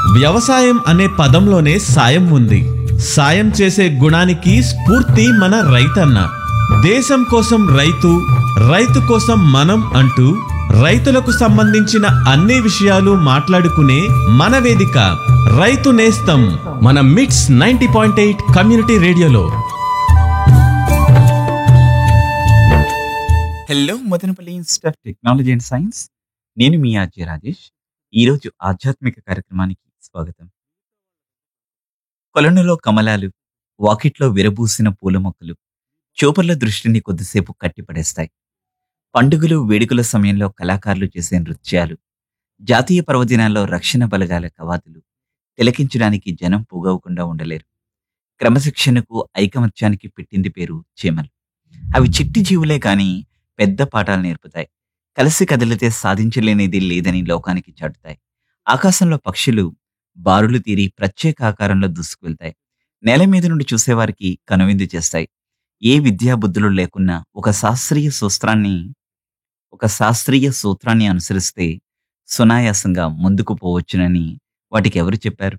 వ్యవసాయం అనే పదంలోనే సాయం ఉంది సాయం చేసే గుణానికి స్ఫూర్తి మన రైతన్న దేశం కోసం రైతు రైతు కోసం మనం అంటూ రైతులకు సంబంధించిన అన్ని విషయాలు మాట్లాడుకునే మన వేదిక రైతు నేస్తం మన MITS ninety point eight community రేడియోలో hello Madanapalle institute of technology and science నేను మీ ఆర్జే రాజేష్ ఈరోజు ఆధ్యాత్మిక కార్యక్రమానికి స్వాగతం కొలనులో కమలాలు వాకిట్లో విరబూసిన పూల మొక్కలు చూపర్ల దృష్టిని కొద్దిసేపు కట్టిపడేస్తాయి పండుగలు వేడుకల సమయంలో కళాకారులు చేసే నృత్యాలు జాతీయ పర్వదినాల్లో రక్షణ బలగాల కవాతులు తిలకించడానికి జనం పోగవకుండా ఉండలేరు క్రమశిక్షణకు ఐకమత్యానికి పెట్టింది పేరు చీమలు అవి చిట్టి జీవులే కాని పెద్ద పాఠాలు నేర్పుతాయి కలిసి కదిలితే సాధించలేనిది లేదని లోకానికి చాటుతాయి ఆకాశంలో పక్షులు బారులు తీరి ప్రత్యేక ఆకారంలో దూసుకువెళ్తాయి నేల మీద నుండి చూసేవారికి కనువిందు చేస్తాయి ఏ విద్యా బుద్ధులు లేకున్నా ఒక శాస్త్రీయ సూత్రాన్ని ఒక శాస్త్రీయ సూత్రాన్ని అనుసరిస్తే సునాయాసంగా ముందుకు పోవచ్చునని వాటికి ఎవరు చెప్పారు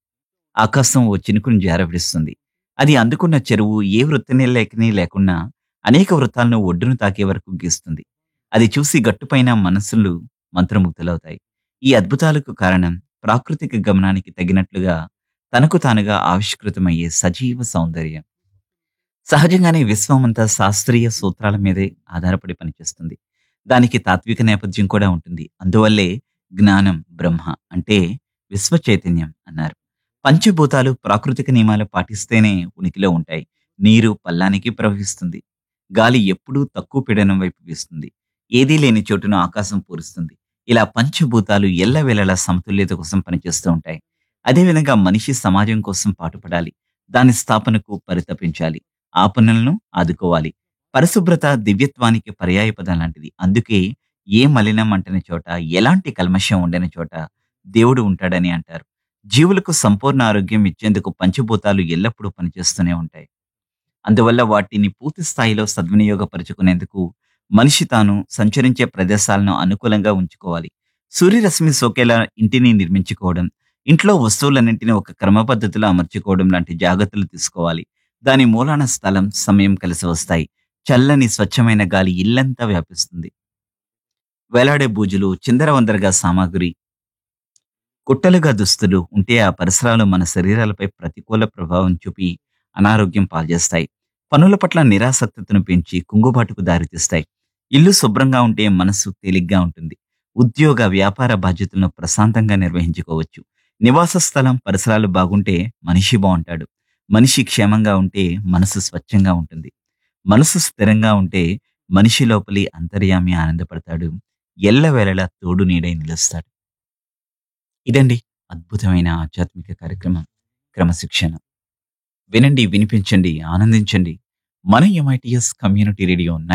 ఆకాశం ఓ చినుకుని జారవిడిస్తుంది అది అందుకున్న చెరువు ఏ వృత్తనిలేకని లేకున్నా అనేక వృత్తాలను ఒడ్డును తాకే వరకు గీస్తుంది అది చూసి గట్టుపైన మనస్సులు మంత్రముగ్ధులవుతాయి ఈ అద్భుతాలకు కారణం ప్రాకృతిక గమనానికి తగినట్లుగా తనకు తానుగా ఆవిష్కృతమయ్యే సజీవ సౌందర్యం సహజంగానే విశ్వమంతా శాస్త్రీయ సూత్రాల మీదే ఆధారపడి పనిచేస్తుంది దానికి తాత్విక నేపథ్యం కూడా ఉంటుంది అందువల్లే జ్ఞానం బ్రహ్మ అంటే విశ్వ చైతన్యం అన్నారు పంచభూతాలు ప్రాకృతిక నియమాలు పాటిస్తేనే ఉనికిలో ఉంటాయి నీరు పల్లానికి ప్రవహిస్తుంది గాలి ఎప్పుడూ తక్కువ పీడనం వైపు వీస్తుంది ఏదీ లేని చోటును ఆకాశం పూరుస్తుంది ఇలా పంచభూతాలు ఎల్లవేళలా సమతుల్యత కోసం పనిచేస్తూ ఉంటాయి అదేవిధంగా మనిషి సమాజం కోసం పాటుపడాలి దాని స్థాపనకు పరితపించాలి ఆ పనులను ఆదుకోవాలి పరిశుభ్రత దివ్యత్వానికి పర్యాయపదం లాంటిది అందుకే ఏ మలినం అంటని చోట ఎలాంటి కల్మషం ఉండని చోట దేవుడు ఉంటాడని అంటారు జీవులకు సంపూర్ణ ఆరోగ్యం ఇచ్చేందుకు పంచభూతాలు ఎల్లప్పుడూ పనిచేస్తూనే ఉంటాయి అందువల్ల వాటిని పూర్తి స్థాయిలో సద్వినియోగపరుచుకునేందుకు మనిషి తాను సంచరించే ప్రదేశాలను అనుకూలంగా ఉంచుకోవాలి సూర్యరశ్మి సోకేలా ఇంటిని నిర్మించుకోవడం ఇంట్లో వస్తువులన్నింటినీ ఒక క్రమ పద్ధతిలో అమర్చుకోవడం లాంటి జాగ్రత్తలు తీసుకోవాలి దాని మూలాన స్థలం సమయం కలిసి వస్తాయి చల్లని స్వచ్ఛమైన గాలి ఇల్లంతా వ్యాపిస్తుంది వేలాడే బూజులు చిందరవందరగా సామాగ్రి కుట్టలుగా దుస్తులు ఉంటే ఆ పరిసరాలు మన శరీరాలపై ప్రతికూల ప్రభావం చూపి అనారోగ్యం పాల్చేస్తాయి పనుల పట్ల నిరాసక్తతను పెంచి కుంగుబాటుకు దారితీస్తాయి ఇల్లు శుభ్రంగా ఉంటే మనసు తేలిగ్గా ఉంటుంది ఉద్యోగ వ్యాపార బాధ్యతలను ప్రశాంతంగా నిర్వహించుకోవచ్చు నివాస స్థలం పరిసరాలు బాగుంటే మనిషి బాగుంటాడు మనిషి క్షేమంగా ఉంటే మనసు స్వచ్ఛంగా ఉంటుంది మనసు స్థిరంగా ఉంటే మనిషి లోపలి అంతర్యామి ఆనందపడతాడు ఎల్లవేళలా తోడు నీడై నిలుస్తాడు ఇదండి అద్భుతమైన ఆధ్యాత్మిక కార్యక్రమం క్రమశిక్షణ వినండి వినిపించండి ఆనందించండి మన ఎంఐటిఎస్ కమ్యూనిటీ రేడియో